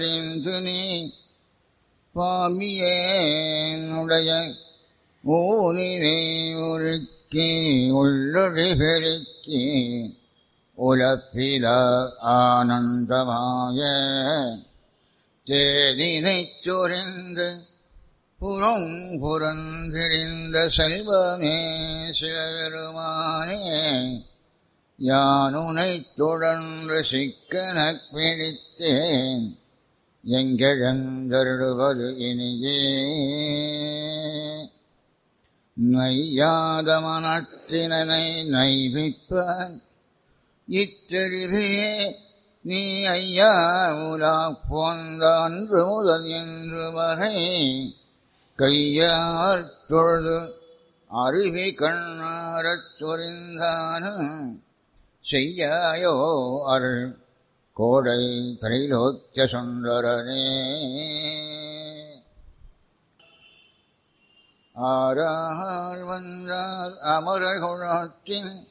நீ பாமியேனுடைய ஊரிலே உருக்கி உள்ளொழி பெருக்கி உலப்பில ஆனந்தமாய தேதினைச் சொரிந்து புறம் புறந்திரிந்த செல்வமே சிவபெருமானே யானுனைத் தொடர்ந்து சிக்கனக் பிடித்தேன் எங்கெழுந்தருளுவது இனியே நையாத மனத்தினனை நைவிப்பான் இத்தெரிவே நீ ஐயா உலா போந்த அன்று முதல் என்று வரை கையார் தொழுது அருவி கண்ணாரச் சொரிந்தானும் செய்யாயோ அருள் கோடை திரைலோக்கிய சுந்தரனே ஆறார் வந்தார் அமரகுணத்தின்